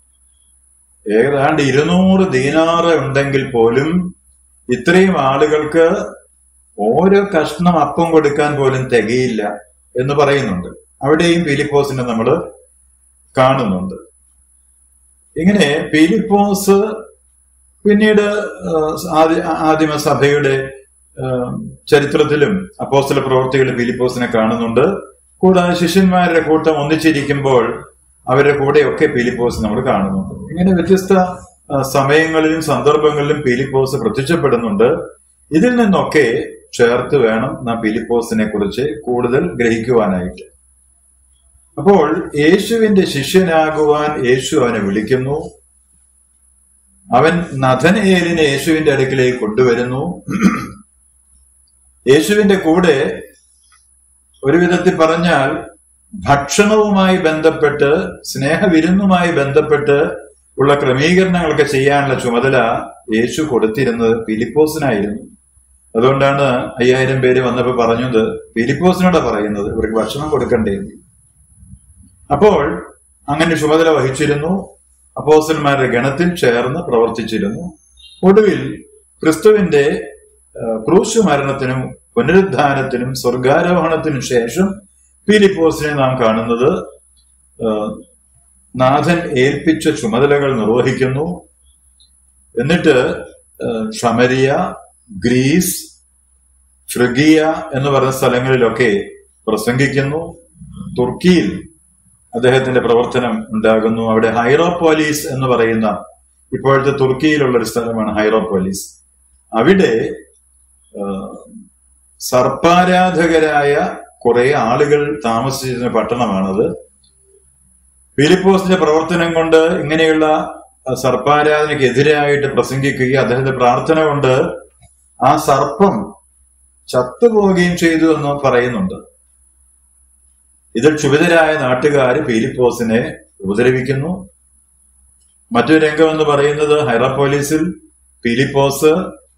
ഏതാണ്ട് ഇരുന്നൂറ് ദീനാറ് ഉണ്ടെങ്കിൽ പോലും ഇത്രയും ആളുകൾക്ക് ഓരോ കഷ്ണം അപ്പം കൊടുക്കാൻ പോലും തികയില്ല എന്ന് പറയുന്നുണ്ട് അവിടെയും ഫിലിപ്പോസിനെ നമ്മൾ കാണുന്നുണ്ട് ഇങ്ങനെ ഫിലിപ്പോസ് പിന്നീട് ആ, ആദി- ആദിമ സഭയുടെ ആ, ചരിത്രത്തിലും അപ്പോസ്തല പ്രവർത്തികളിൽ ഫിലിപ്പോസിനെ കാണുന്നുണ്ട് കൂടാതെ ശിഷ്യന്മാരുടെ കൂട്ടം ഒന്നിച്ചിരിക്കുമ്പോൾ അവരുടെ കൂടെയൊക്കെ ഫിലിപ്പോസ് നമ്മൾ കാണുന്നുണ്ട് ഇങ്ങനെ വ്യത്യസ്ത ആ, സമയങ്ങളിലും സന്ദർഭങ്ങളിലും ഫിലിപ്പോസ് പ്രത്യക്ഷപ്പെടുന്നുണ്ട് ഇതിൽ നിന്നൊക്കെ ചേർത്ത് വേണം നാം ഫിലിപ്പോസിനെ കുറിച്ച് കൂടുതൽ ഗ്രഹിക്കുവാനായിട്ട് അപ്പോൾ യേശുവിന്റെ ശിഷ്യനാകുവാൻ യേശു അവനെ വിളിക്കുന്നു അവൻ നഥനയേലിനെ യേശുവിന്റെ അടുക്കിലേക്ക് കൊണ്ടുവരുന്നു യേശുവിന്റെ കൂടെ ഒരു വിധത്തിൽ പറഞ്ഞാൽ ഭക്ഷണവുമായി ബന്ധപ്പെട്ട് സ്നേഹവിരുന്നുമായി ബന്ധപ്പെട്ട് ഉള്ള ക്രമീകരണങ്ങളൊക്കെ ചെയ്യാനുള്ള ചുമതല യേശു കൊടുത്തിരുന്നത് ഫിലിപ്പോസിനായിരുന്നു അതുകൊണ്ടാണ് അയ്യായിരം പേര് വന്നപ്പോൾ പറഞ്ഞത് ഫിലിപ്പോസിനോടാ പറയുന്നത് ഇവർക്ക് ഭക്ഷണം കൊടുക്കണ്ടേ എന്ന്. അപ്പോൾ അങ്ങനെ ചുമതല വഹിച്ചിരുന്നു അപ്പോസ്റ്റന്മാരുടെ ഗണത്തിൽ ചേർന്ന് പ്രവർത്തിച്ചിരുന്നു ഒടുവിൽ ക്രിസ്തുവിന്റെ ആ, ക്രൂശ് മരണത്തിനും പുനരുദ്ധാനത്തിനും സ്വർഗാരോഹണത്തിനും ശേഷം ഫിലിപ്പോസിനെ നാം കാണുന്നത് ആ, നാഥൻ ഏൽപ്പിച്ച ചുമതലകൾ നിർവഹിക്കുന്നു എന്നിട്ട് ആ, ഷമരിയ ഗ്രീസ് ഫ്രിഗിയ എന്ന് പറയുന്ന സ്ഥലങ്ങളിലൊക്കെ പ്രസംഗിക്കുന്നു തുർക്കിയിൽ അദ്ദേഹത്തിന്റെ പ്രവർത്തനം ഉണ്ടാകുന്നു അവിടെ ഹൈറോപോലീസ് എന്ന് പറയുന്ന ഇപ്പോഴത്തെ തുർക്കിയിലുള്ള ഒരു സ്ഥലമാണ് ഹൈറോപോലീസ് അവിടെ ആ, സർപ്പാരാധകരായ കുറെ ആളുകൾ താമസിച്ചിരുന്ന പട്ടണമാണത് ഫിലിപ്പോസിന്റെ പ്രവർത്തനം കൊണ്ട് ഇങ്ങനെയുള്ള ആ, സർപ്പാരാധനയ്ക്ക് എതിരായിട്ട് പ്രസംഗിക്കുകയും അദ്ദേഹത്തിന്റെ പ്രാർത്ഥന കൊണ്ട് ആ സർപ്പം ചത്തുപോവുകയും ചെയ്തു എന്ന് പറയുന്നുണ്ട് ഇതിൽ ക്ഷുഭിതരായ നാട്ടുകാർ ഫിലിപ്പോസിനെ ഉപദ്രവിക്കുന്നു മറ്റൊരു രംഗം എന്ന് പറയുന്നത് ഹൈറോപോലീസിൽ ഫിലിപ്പോസ്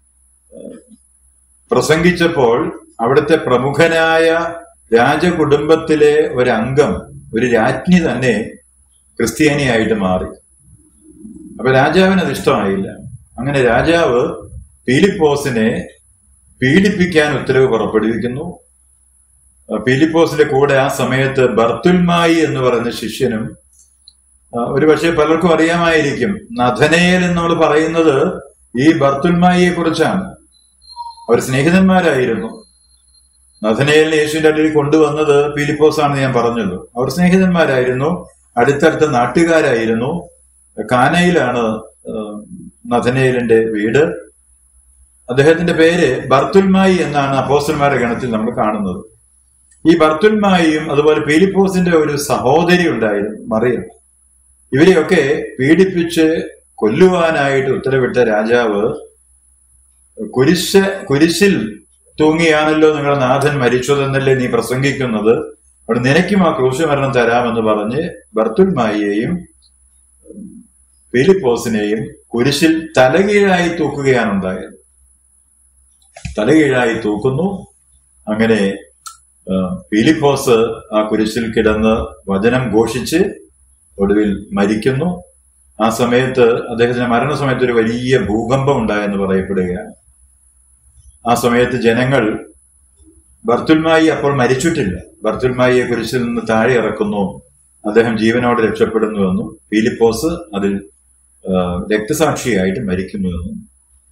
പ്രസംഗിച്ചപ്പോൾ അവിടുത്തെ പ്രമുഖനായ രാജകുടുംബത്തിലെ ഒരു അംഗം ഒരു രാജ്ഞി തന്നെ ക്രിസ്ത്യാനിയായിട്ട് മാറി അപ്പൊ രാജാവിന് അത് ഇഷ്ടമായില്ല അങ്ങനെ രാജാവ് ഫിലിപ്പോസിനെ പീഡിപ്പിക്കാൻ ഉത്തരവ് പുറപ്പെടുവിക്കുന്നു ആ, ഫിലിപ്പോസിന്റെ കൂടെ ആ സമയത്ത് ബർത്തുൽമായി എന്ന് പറയുന്ന ശിഷ്യനും ആ, ഒരുപക്ഷെ പലർക്കും അറിയാമായിരിക്കും നഥനയേൽ എന്ന് നമ്മൾ പറയുന്നത് ഈ ബർത്തുൽമായിയെ കുറിച്ചാണ് അവർ സ്നേഹിതന്മാരായിരുന്നു നഥനയേലിനെ യേശുവിന്റെ അടുത്ത് കൊണ്ടുവന്നത് ഫിലിപ്പോസ് ആണെന്ന് ഞാൻ പറഞ്ഞല്ലോ അവർ സ്നേഹിതന്മാരായിരുന്നു അടുത്തടുത്ത നാട്ടുകാരായിരുന്നു കാനയിലാണ് ആ, നഥനയേലിന്റെ വീട് അദ്ദേഹത്തിന്റെ പേര് ബർത്തുൽമായി എന്നാണ് അപ്പോസ്റ്റന്മാരുടെ ഗണത്തിൽ നമ്മൾ കാണുന്നത് ഈ ബർത്തുൽമായിയും അതുപോലെ ഫിലിപ്പോസിന്റെ ഒരു സഹോദരി ഉണ്ടായിരുന്നു മറിയം ഇവരെയൊക്കെ പീഡിപ്പിച്ച് കൊല്ലുവാനായിട്ട് ഉത്തരവിട്ട രാജാവ് കുരിശ് കുരിശിൽ തൂങ്ങിയാണല്ലോ നിങ്ങളുടെ നാഥൻ മരിച്ചതെന്നല്ലേ നീ പ്രസംഗിക്കുന്നത് അവിടെ നിനക്കും ആ ക്രൂശ് മരണം തരാമെന്ന് പറഞ്ഞ് ബർത്തുൽമായിയെയും ഫിലിപ്പോസിനെയും കുരിശിൽ തലകീഴായി തൂക്കുകയാണ് ഉണ്ടായത് തലകീഴായി തൂക്കുന്നു അങ്ങനെ ആ, ഫിലിപ്പോസ് ആ കുരിശിൽ കിടന്ന് വചനം ഘോഷിച്ച് ഒടുവിൽ മരിക്കുന്നു ആ സമയത്ത് അദ്ദേഹത്തിന്റെ മരണസമയത്ത് ഒരു വലിയ ഭൂകമ്പം ഉണ്ടായെന്ന് പറയപ്പെടുകയാണ് ആ സമയത്ത് ജനങ്ങൾ ബർത്തുൽമായി അപ്പോൾ മരിച്ചിട്ടില്ല ബർത്തുൽമായിയെ കുരിശിൽ നിന്ന് താഴെ ഇറക്കുന്നു അദ്ദേഹം ജീവനോടെ രക്ഷപ്പെടുന്നുവെന്നും ഫിലിപ്പോസ് അതിൽ ആ, രക്തസാക്ഷിയായിട്ട് മരിക്കുന്നുവെന്നും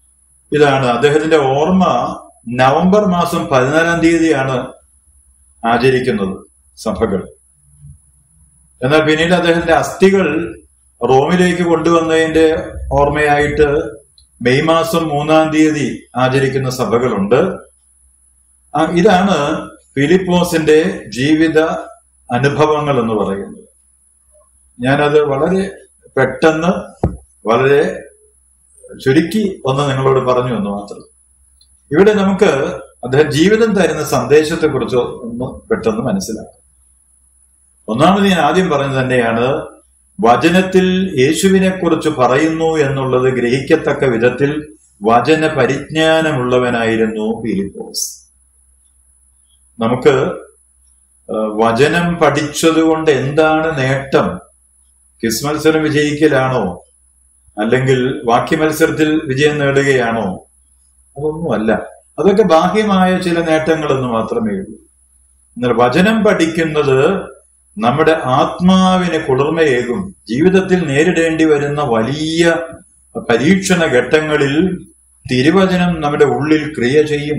ഇതാണ് അദ്ദേഹത്തിന്റെ ഓർമ്മ നവംബർ മാസം പതിനാലാം തീയതിയാണ് ആചരിക്കുന്നത് സഭകൾ എന്നാൽ പിന്നീട് അദ്ദേഹത്തിന്റെ അസ്ഥികൾ റോമിലേക്ക് കൊണ്ടുവന്നതിന്റെ ഓർമ്മയായിട്ട് മെയ് മാസം മൂന്നാം തീയതി ആചരിക്കുന്ന സഭകളുണ്ട് ആ, ഇതാണ് ഫിലിപ്പോസിന്റെ ജീവിത അനുഭവങ്ങൾ എന്ന് പറയുന്നത് ഞാനത് വളരെ പെട്ടെന്ന് വളരെ ചുരുക്കി ഒന്ന് നിങ്ങളോട് പറഞ്ഞു എന്ന് മാത്രം ഇവിടെ നമുക്ക് അദ്ദേഹം ജീവിതം തരുന്ന സന്ദേശത്തെ കുറിച്ച് ഒന്ന് പെട്ടെന്ന് മനസ്സിലാക്കാം ഒന്നാമത് ഞാൻ ആദ്യം പറഞ്ഞത് തന്നെയാണ് വചനത്തിൽ യേശുവിനെ കുറിച്ച് പറയുന്നു എന്നുള്ളത് ഗ്രഹിക്കത്തക്ക വിധത്തിൽ വചന പരിജ്ഞാനമുള്ളവനായിരുന്നു ഫിലിപ്പോസ് നമുക്ക് ആ, വചനം പഠിച്ചതുകൊണ്ട് എന്താണ് നേട്ടം ക്വിസ് മത്സരം വിജയിക്കലാണോ അല്ലെങ്കിൽ വാക്യമത്സരത്തിൽ വിജയം നേടുകയാണോ അതൊന്നുമല്ല അതൊക്കെ ബാഹ്യമായ ചില നേട്ടങ്ങൾ എന്ന് മാത്രമേ ഉള്ളൂ എന്നാൽ വചനം പഠിക്കുന്നത് നമ്മുടെ ആത്മാവിന് കുളിർമയേകും ജീവിതത്തിൽ നേരിടേണ്ടി വരുന്ന വലിയ പരീക്ഷണ ഘട്ടങ്ങളിൽ തിരുവചനം നമ്മുടെ ഉള്ളിൽ ക്രിയ ചെയ്യും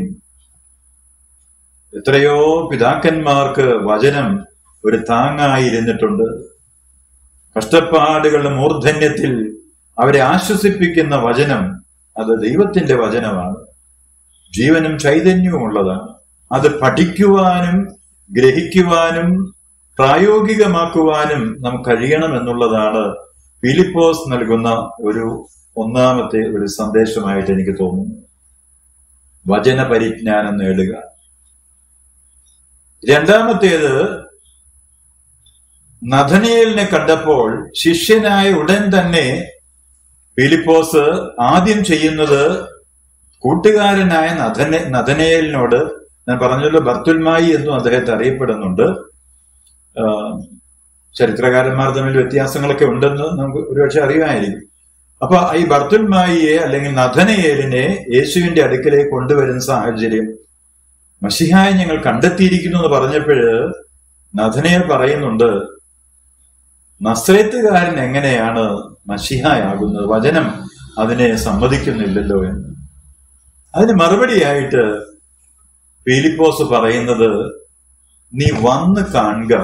എത്രയോ പിതാക്കന്മാർക്ക് വചനം ഒരു താങ്ങായിരുന്നിട്ടുണ്ട് കഷ്ടപ്പാടുകളുടെ മൂർധന്യത്തിൽ അവരെ ആശ്വസിപ്പിക്കുന്ന വചനം അത് ദൈവത്തിന്റെ വചനമാണ് ജീവനും ചൈതന്യവും ഉള്ളതാണ് അത് പഠിക്കുവാനും ഗ്രഹിക്കുവാനും പ്രായോഗികമാക്കുവാനും നമുക്ക് കഴിയണം എന്നുള്ളതാണ് ഫിലിപ്പോസ് നൽകുന്ന ഒരു ഒന്നാമത്തെ ഒരു സന്ദേശമായിട്ട് എനിക്ക് തോന്നുന്നു വചന പരിജ്ഞാനം നേടുക രണ്ടാമത്തേത് നഥനിയലിനെ കണ്ടപ്പോൾ ശിഷ്യനായ ഉടൻ തന്നെ ഫിലിപ്പോസ് ആദ്യം ചെയ്യുന്നത് കൂട്ടുകാരനായ നഥനെ നഥനയേലിനോട് ഞാൻ പറഞ്ഞല്ലോ ബർത്തുൽമായി എന്നും അദ്ദേഹത്തെ അറിയപ്പെടുന്നുണ്ട് ആ, ചരിത്രകാരന്മാർ തമ്മിൽ വ്യത്യാസങ്ങളൊക്കെ ഉണ്ടെന്ന് നമുക്ക് ഒരുപക്ഷെ അറിയുമായിരിക്കും അപ്പൊ ഈ ബർത്തുൽമായിയെ അല്ലെങ്കിൽ നഥനയേലിനെ യേശുവിന്റെ അടുക്കലേക്ക് കൊണ്ടുവരുന്ന സാഹചര്യം മഷിഹായെ ഞങ്ങൾ കണ്ടെത്തിയിരിക്കുന്നു എന്ന് പറഞ്ഞപ്പോഴ് നഥനയേൽ പറയുന്നുണ്ട് നസ്രേത്തുകാരൻ എങ്ങനെയാണ് മഷിഹായാകുന്നത് വചനം അതിനെ സമ്മതിക്കുന്നില്ലല്ലോ എന്ന് അതിന് മറുപടിയായിട്ട് ഫിലിപ്പോസ് പറയുന്നത് നീ വന്ന് കാണുക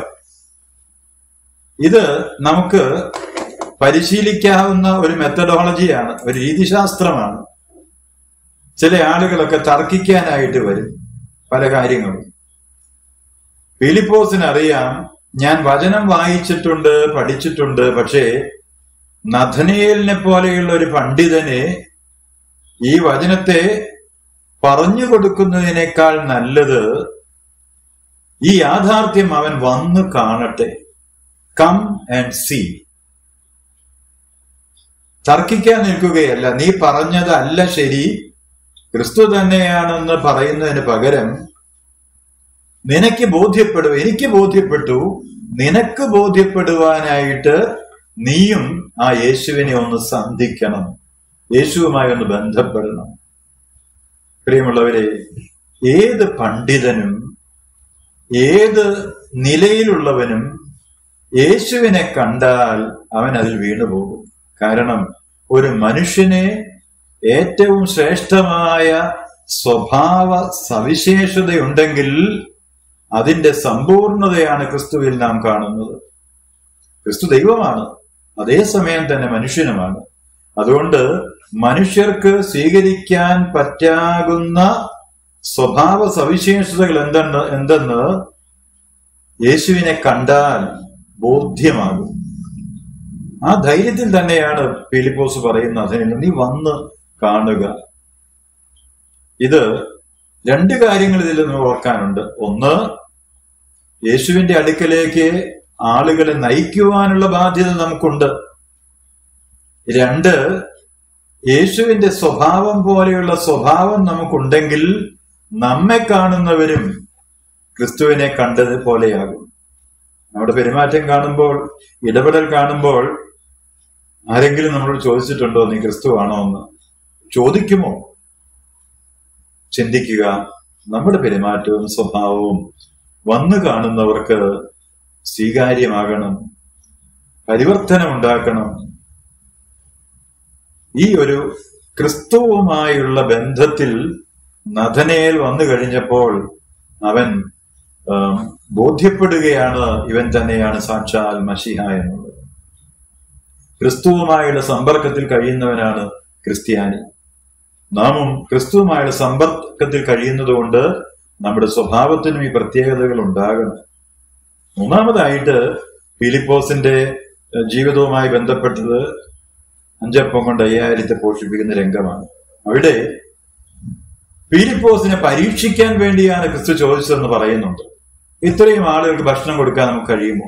ഇത് നമുക്ക് പരിശീലിക്കാവുന്ന ഒരു മെത്തഡോളജിയാണ് ഒരു രീതിശാസ്ത്രമാണ് ചില ആളുകളൊക്കെ തർക്കിക്കാനായിട്ട് വരും പല കാര്യങ്ങളും ഫിലിപ്പോസിന് അറിയാം ഞാൻ വചനം വായിച്ചിട്ടുണ്ട് പഠിച്ചിട്ടുണ്ട് പക്ഷേ നഥനയേലിനെ പോലെയുള്ള ഒരു പണ്ഡിതനെ ഈ വചനത്തെ പറഞ്ഞു കൊടുക്കുന്നതിനേക്കാൾ നല്ലത് ഈ യാഥാർത്ഥ്യം അവൻ വന്ന് കാണട്ടെ കം ആൻഡ് സീ തർക്കിക്കാൻ നിൽക്കുകയല്ല നീ പറഞ്ഞതല്ല ശരി ക്രിസ്തു തന്നെയാണെന്ന് പറയുന്നതിന് പകരം നിനക്ക് ബോധ്യപ്പെടും എനിക്ക് ബോധ്യപ്പെട്ടു നിനക്ക് ബോധ്യപ്പെടുവാനായിട്ട് നീയും ആ യേശുവിനെ ഒന്ന് സന്ധിക്കണം യേശുവുമായി ഒന്ന് ബന്ധപ്പെടണം പ്രിയമുള്ളവരെ ഏത് പണ്ഡിതനും ഏത് നിലയിലുള്ളവനും യേശുവിനെ കണ്ടാൽ അവൻ അതിൽ വീണുപോകും കാരണം ഒരു മനുഷ്യനെ ഏറ്റവും ശ്രേഷ്ഠമായ സ്വഭാവ സവിശേഷതയുണ്ടെങ്കിൽ അതിന്റെ സമ്പൂർണതയാണ് ക്രിസ്തുവിൽ നാം കാണുന്നത് ക്രിസ്തു ദൈവമാണ് അതേസമയം തന്നെ മനുഷ്യനുമാണ് അതുകൊണ്ട് മനുഷ്യർക്ക് സ്വീകരിക്കാൻ പറ്റാകുന്ന സ്വഭാവ സവിശേഷതകൾ എന്തെന്ന് എന്തെന്ന് യേശുവിനെ കണ്ടാൽ ബോധ്യമാകും ആ ധൈര്യത്തിൽ തന്നെയാണ് ഫിലിപ്പോസ് പറയുന്നത് അതിന് നീ വന്ന് കാണുക ഇത് രണ്ട് കാര്യങ്ങൾ ഇതിൽ നിന്ന് ഓർക്കാനുണ്ട് ഒന്ന് യേശുവിന്റെ അടുക്കലേക്ക് ആളുകളെ നയിക്കുവാനുള്ള ബാധ്യത നമുക്കുണ്ട് രണ്ട് യേശുവിന്റെ സ്വഭാവം പോലെയുള്ള സ്വഭാവം നമുക്കുണ്ടെങ്കിൽ നമ്മെ കാണുന്നവരും ക്രിസ്തുവിനെ കണ്ടത് പോലെയാകും നമ്മുടെ പെരുമാറ്റം കാണുമ്പോൾ ഇടപെടൽ കാണുമ്പോൾ ആരെങ്കിലും നമ്മളോട് ചോദിച്ചിട്ടുണ്ടോ നീ ക്രിസ്തു ആണോ എന്ന് ചോദിക്കുമോ ചിന്തിക്കുക നമ്മുടെ പെരുമാറ്റവും സ്വഭാവവും വന്നു കാണുന്നവർക്ക് സ്വീകാര്യമാകണം പരിവർത്തനം ഉണ്ടാക്കണം ഈ ഒരു ക്രിസ്തുവുമായുള്ള ബന്ധത്തിൽ നഥനേൽ വന്നു കഴിഞ്ഞപ്പോൾ അവൻ ആം, ബോധ്യപ്പെടുകയാണ് ഇവൻ തന്നെയാണ് സാക്ഷാൽ മഷിഹ എന്നുള്ളത് ക്രിസ്തുവുമായുള്ള സമ്പർക്കത്തിൽ കഴിയുന്നവനാണ് ക്രിസ്ത്യാനി നാമും ക്രിസ്തുവുമായുള്ള സമ്പർക്കത്തിൽ കഴിയുന്നതുകൊണ്ട് നമ്മുടെ സ്വഭാവത്തിനും ഈ പ്രത്യേകതകൾ ഉണ്ടാകണം മൂന്നാമതായിട്ട് ഫിലിപ്പോസിന്റെ ഏഹ്, ജീവിതവുമായി ബന്ധപ്പെട്ടത് അഞ്ചപ്പം കൊണ്ട് അയ്യായിരത്തെ പോഷിപ്പിക്കുന്ന രംഗമാണ് അവിടെ ഫിലിപ്പോസിനെ പരീക്ഷിക്കാൻ വേണ്ടിയാണ് ക്രിസ്തു ചോദിച്ചതെന്ന് പറയുന്നുണ്ട് ഇത്രയും ആളുകൾക്ക് ഭക്ഷണം കൊടുക്കാൻ നമുക്ക് കഴിയുമോ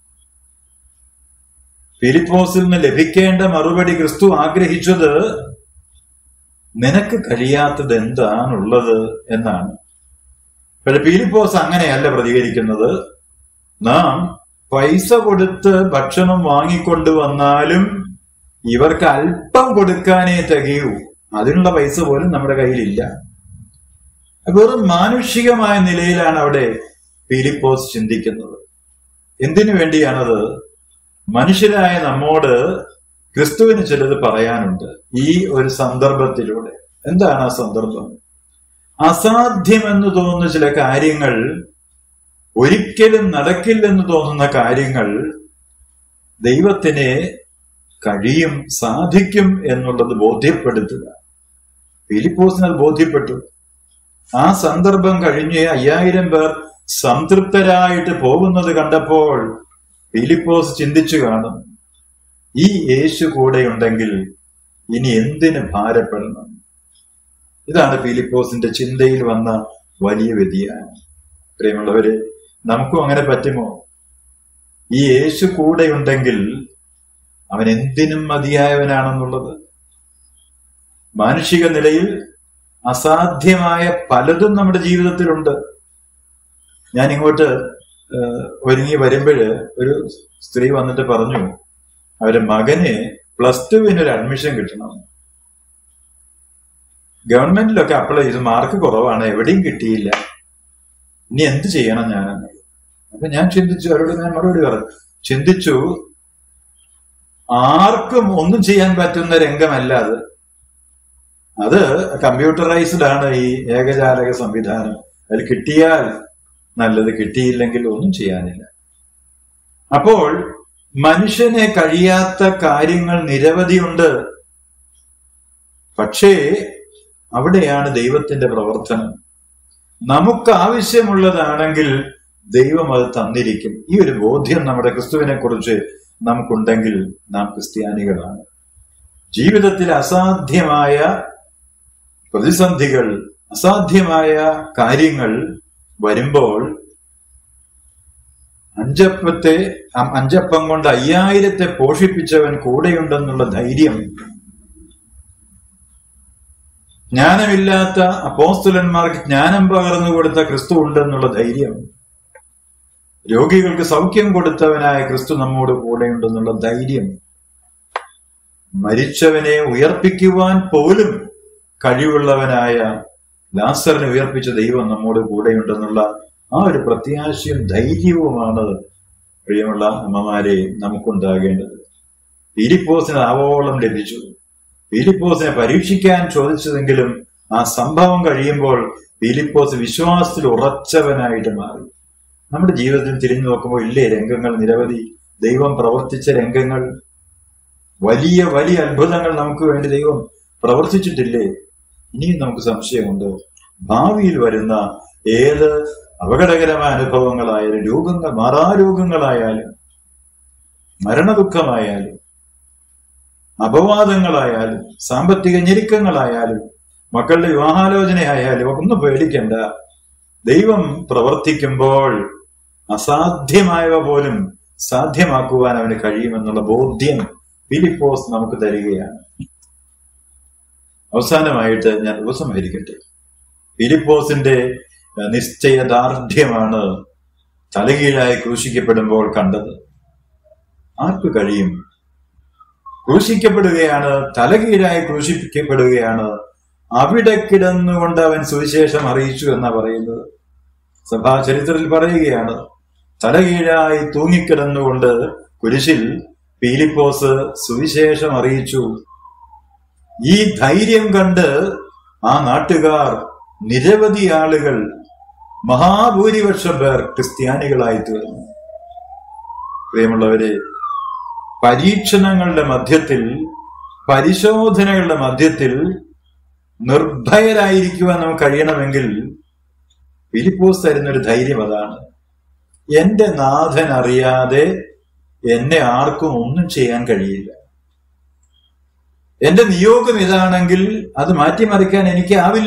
ഫിലിപ്പോസിൽ നിന്ന് ലഭിക്കേണ്ട മറുപടി ക്രിസ്തു ആഗ്രഹിച്ചത് നിനക്ക് കഴിയാത്തത് എന്താണുള്ളത് എന്നാണ് പക്ഷെ ഫിലിപ്പോസ് അങ്ങനെയല്ല പ്രതികരിക്കുന്നത് നാം പൈസ കൊടുത്ത് ഭക്ഷണം വാങ്ങിക്കൊണ്ടുവന്നാലും ഇവർക്ക് അല്പം കൊടുക്കാനേ തികയൂ അതിനുള്ള പൈസ പോലും നമ്മുടെ കയ്യിലില്ല വെറും മാനുഷികമായ നിലയിലാണ് അവിടെ ഫിലിപ്പോസ് ചിന്തിക്കുന്നത് എന്തിനു വേണ്ടിയാണത് മനുഷ്യരായ നമ്മോട് ക്രിസ്തുവിന് ചിലത് പറയാനുണ്ട് ഈ ഒരു സന്ദർഭത്തിലൂടെ എന്താണ് ആ സന്ദർഭം അസാധ്യമെന്ന് തോന്നുന്ന ചില കാര്യങ്ങൾ ഒരിക്കലും നടക്കില്ലെന്ന് തോന്നുന്ന കാര്യങ്ങൾ ദൈവത്തിന് കഴിയും സാധിക്കും എന്നുള്ളത് ബോധ്യപ്പെടുത്തുക ഫിലിപ്പോസിന് അത് ബോധ്യപ്പെട്ടു ആ സന്ദർഭം കഴിഞ്ഞ് അയ്യായിരം പേർ സംതൃപ്തരായിട്ട് പോകുന്നത് കണ്ടപ്പോൾ ഫിലിപ്പോസ് ചിന്തിച്ചു കാണും ഈ യേശു കൂടെയുണ്ടെങ്കിൽ ഇനി എന്തിന് ഭാരപ്പെടണം ഇതാണ് ഫിലിപ്പോസിന്റെ ചിന്തയിൽ വന്ന വലിയ വ്യതിയാനം പ്രിയമുള്ളവരെ നമുക്കും അങ്ങനെ പറ്റുമോ ഈ യേശു കൂടെയുണ്ടെങ്കിൽ അവൻ എന്തിനും മതിയായവനാണെന്നുള്ളത് മാനുഷിക നിലയിൽ അസാധ്യമായ പലതും നമ്മുടെ ജീവിതത്തിലുണ്ട് ഞാൻ ഇങ്ങോട്ട് ഏഹ്, ഒരുങ്ങി വരുമ്പോഴ് ഒരു സ്ത്രീ വന്നിട്ട് പറഞ്ഞു അവരുടെ മകന് പ്ലസ് ടുവിന് ഒരു അഡ്മിഷൻ കിട്ടണം ഗവൺമെന്റിലൊക്കെ അപ്ലൈ ചെയ്തു മാർക്ക് കുറവാണ് എവിടെയും കിട്ടിയില്ല ഇനി എന്ത് ചെയ്യണം ഞാൻ അപ്പൊ ഞാൻ ചിന്തിച്ചു അവരോട് ഞാൻ മറുപടി പറഞ്ഞു ചിന്തിച്ചു ആർക്കും ഒന്നും ചെയ്യാൻ പറ്റുന്ന രംഗമല്ല അത് അത് കമ്പ്യൂട്ടറൈസ്ഡ് ആണ് ഈ ഏകജാലക സംവിധാനം അതിൽ കിട്ടിയാൽ നല്ലത് കിട്ടിയില്ലെങ്കിൽ ഒന്നും ചെയ്യാനില്ല അപ്പോൾ മനുഷ്യനെ കഴിയാത്ത കാര്യങ്ങൾ നിരവധിയുണ്ട് പക്ഷേ അവിടെയാണ് ദൈവത്തിന്റെ പ്രവർത്തനം നമുക്ക് ആവശ്യമുള്ളതാണെങ്കിൽ ദൈവം അത് തന്നിരിക്കും ഈ ഒരു ബോധ്യം നമ്മുടെ ക്രിസ്തുവിനെ കുറിച്ച് നമുക്കുണ്ടെങ്കിൽ നാം ക്രിസ്ത്യാനികളാണ് ജീവിതത്തിൽ അസാധ്യമായ പ്രതിസന്ധികൾ അസാധ്യമായ കാര്യങ്ങൾ വരുമ്പോൾ അഞ്ചപ്പത്തെ അ- അഞ്ചപ്പം കൊണ്ട് അയ്യായിരത്തെ പോഷിപ്പിച്ചവൻ കൂടെയുണ്ടെന്നുള്ള ധൈര്യം ജ്ഞാനമില്ലാത്ത അപ്പോസ്തുലന്മാർക്ക് ജ്ഞാനം പകർന്നു കൊടുത്ത ക്രിസ്തു ഉണ്ടെന്നുള്ള ധൈര്യം രോഗികൾക്ക് സൗഖ്യം കൊടുത്തവനായ ക്രിസ്തു നമ്മോട് കൂടെയുണ്ടെന്നുള്ള ധൈര്യം മരിച്ചവനെ ഉയർപ്പിക്കുവാൻ പോലും കഴിവുള്ളവനായ ലാസറിനെ ഉയർപ്പിച്ച ദൈവം നമ്മോട് കൂടെയുണ്ടെന്നുള്ള ആ ഒരു പ്രത്യാശയും ധൈര്യവുമാണ് പ്രിയമുള്ള അമ്മമാരെ നമുക്കുണ്ടാകേണ്ടത് ഫിലിപ്പോസിന് ആവോളം ലഭിച്ചു ഫിലിപ്പോസിനെ പരീക്ഷിക്കാൻ ചോദിച്ചതെങ്കിലും ആ സംഭവം കഴിയുമ്പോൾ ഫിലിപ്പോസ് വിശ്വാസത്തിൽ ഉറച്ചവനായിട്ട് മാറി നമ്മുടെ ജീവിതത്തിൽ തിരിഞ്ഞു നോക്കുമ്പോൾ ഇല്ലേ രംഗങ്ങൾ നിരവധി ദൈവം പ്രവർത്തിച്ച രംഗങ്ങൾ വലിയ വലിയ അത്ഭുതങ്ങൾ നമുക്ക് വേണ്ടി ദൈവം പ്രവർത്തിച്ചിട്ടില്ലേ ഇനിയും നമുക്ക് സംശയമുണ്ട് ഭാവിയിൽ വരുന്ന ഏത് അപകടകരമായ അനുഭവങ്ങളായാലും രോഗങ്ങൾ മാറാരോഗങ്ങളായാലും മരണദുഃഖമായാലും അപവാദങ്ങളായാലും സാമ്പത്തിക ഞെരുക്കങ്ങളായാലും മക്കളുടെ വിവാഹാലോചനയായാലും ഒന്നും പേടിക്കണ്ട ദൈവം പ്രവർത്തിക്കുമ്പോൾ അസാധ്യമായവ പോലും സാധ്യമാക്കുവാൻ അവന് കഴിയുമെന്നുള്ള ബോധ്യം ഫിലിപ്പോസ് നമുക്ക് തരികയാണ് അവസാനമായിട്ട് ഞാൻ ഉപസംഹരിക്കട്ടെ ഫിലിപ്പോസിന്റെ ഏഹ്, നിശ്ചയദാർഢ്യമാണ് തലകീഴായി ക്രൂശിക്കപ്പെടുമ്പോൾ കണ്ടത് ആർക്ക് കഴിയും ക്രൂശിക്കപ്പെടുകയാണ് തലകീഴായി ക്രൂശിക്കപ്പെടുകയാണ് അവിടെ കിടന്നുകൊണ്ട് അവൻ സുവിശേഷം അറിയിച്ചു എന്നാ പറയുന്നത് സഭാ ചരിത്രത്തിൽ പറയുകയാണ് തലകീഴായി തൂങ്ങിക്കിടന്നുകൊണ്ട് കുരിശിൽ പീലിപ്പോസ് സുവിശേഷം അറിയിച്ചു ഈ ധൈര്യം കണ്ട് ആ നാട്ടുകാർ നിരവധി ആളുകൾ മഹാഭൂരിപക്ഷം പേർ ക്രിസ്ത്യാനികളായി തീർന്നു പ്രിയമുള്ളവരെ പരീക്ഷണങ്ങളുടെ മധ്യത്തിൽ പരിശോധനകളുടെ മധ്യത്തിൽ നിർഭയരായിരിക്കുവാൻ നമുക്ക് കഴിയണമെങ്കിൽ ഫിലിപ്പോസ് തരുന്നൊരു ധൈര്യം അതാണ് എന്റെ നാഥൻ അറിയാതെ എന്നെ ആർക്കും ഒന്നും ചെയ്യാൻ കഴിയില്ല എന്റെ നിയോഗം ഇതാണെങ്കിൽ അത് മാറ്റിമറിക്കാൻ എനിക്ക് ആവില്ല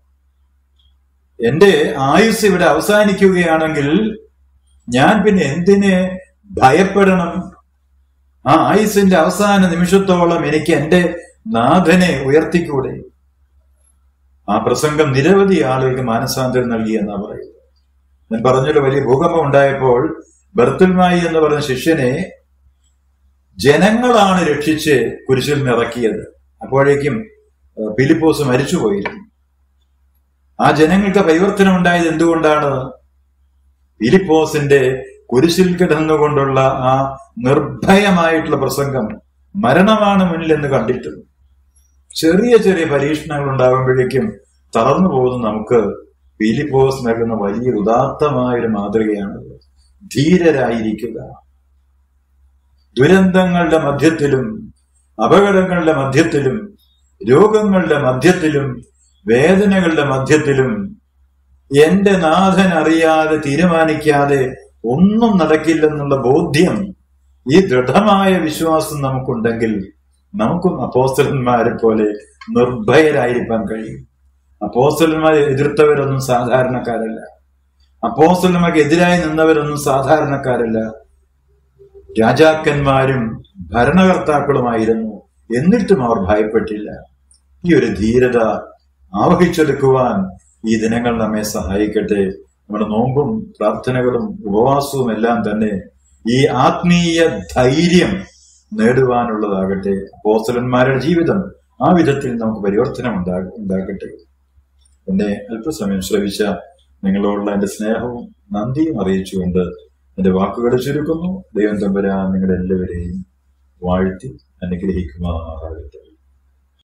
എന്റെ ആയുസ് ഇവിടെ അവസാനിക്കുകയാണെങ്കിൽ ഞാൻ പിന്നെ എന്തിന് ഭയപ്പെടണം ആ ആയുസിന്റെ അവസാന നിമിഷത്തോളം എനിക്ക് എന്റെ നാഥനെ ഉയർത്തിക്കൂടെ ആ പ്രസംഗം നിരവധി ആളുകൾക്ക് മാനസാന്തരം നൽകി എന്നാ പറയുന്നത് ഞാൻ പറഞ്ഞൊരു വലിയ ഭൂകമ്പം ഉണ്ടായപ്പോൾ ബർത്തുൽമായി എന്ന് പറഞ്ഞ ശിഷ്യനെ ജനങ്ങളാണ് രക്ഷിച്ച് കുരിശിൽ നിറക്കിയത് അപ്പോഴേക്കും ഫിലിപ്പോസ് മരിച്ചുപോയിരുന്നു ആ ജനങ്ങൾക്ക് പരിവർത്തനം ഉണ്ടായത് എന്തുകൊണ്ടാണ് ഫിലിപ്പോസിന്റെ കുരിശിൽ കിടന്നുകൊണ്ടുള്ള ആ നിർഭയമായിട്ടുള്ള പ്രസംഗം മരണമാണ് മുന്നിൽ എന്ന് കണ്ടിട്ടും ചെറിയ ചെറിയ പരീക്ഷണങ്ങൾ ഉണ്ടാകുമ്പോഴേക്കും തളർന്നു പോകുന്ന നമുക്ക് ഫിലിപ്പോസ് നൽകുന്ന വലിയ ഉദാത്തമായ ഒരു മാതൃകയാണ് ധീരരായിരിക്കുക ദുരന്തങ്ങളുടെ മധ്യത്തിലും അപകടങ്ങളുടെ മധ്യത്തിലും രോഗങ്ങളുടെ മധ്യത്തിലും വേദനകളുടെ മധ്യത്തിലും എന്റെ നാഥൻ അറിയാതെ തീരുമാനിക്കാതെ ഒന്നും നടക്കില്ലെന്നുള്ള ബോധ്യം ഈ ദൃഢമായ വിശ്വാസം നമുക്കുണ്ടെങ്കിൽ നമുക്കും അപ്പോസ്റ്റലന്മാരെ പോലെ നിർഭയരായിരിക്കാൻ കഴിയും അപ്പോസ്റ്റലന്മാരെ എതിർത്തവരൊന്നും സാധാരണക്കാരല്ല അപ്പോസ്റ്റലന്മാർക്ക് എതിരായി നിന്നവരൊന്നും സാധാരണക്കാരല്ല രാജാക്കന്മാരും ഭരണകർത്താക്കളുമായിരുന്നു എന്നിട്ടും അവർ ഭയപ്പെട്ടില്ല ഈ ഒരു ധീരത ആവഹിച്ചെടുക്കുവാൻ ഈ ദിനങ്ങൾ നമ്മെ സഹായിക്കട്ടെ നമ്മുടെ നോമ്പും പ്രാർത്ഥനകളും ഉപവാസവും എല്ലാം തന്നെ ഈ ആത്മീയ ധൈര്യം നേടുവാനുള്ളതാകട്ടെ അപ്പോസ്റ്റലന്മാരുടെ ജീവിതം ആ വിധത്തിൽ നമുക്ക് പരിവർത്തനം ഉണ്ടാ ഉണ്ടാകട്ടെ എന്നെ അല്പസമയം ശ്രവിച്ച നിങ്ങളോടുള്ള എന്റെ സ്നേഹവും നന്ദിയും അറിയിച്ചുകൊണ്ട് എന്റെ വാക്കുകൾ ചുരുക്കുന്നു ദൈവം തമ്പരാൻ നിങ്ങളെല്ലാവരെയും വാഴ്ത്തി അനുഗ്രഹിക്കുമാറാകട്ടെ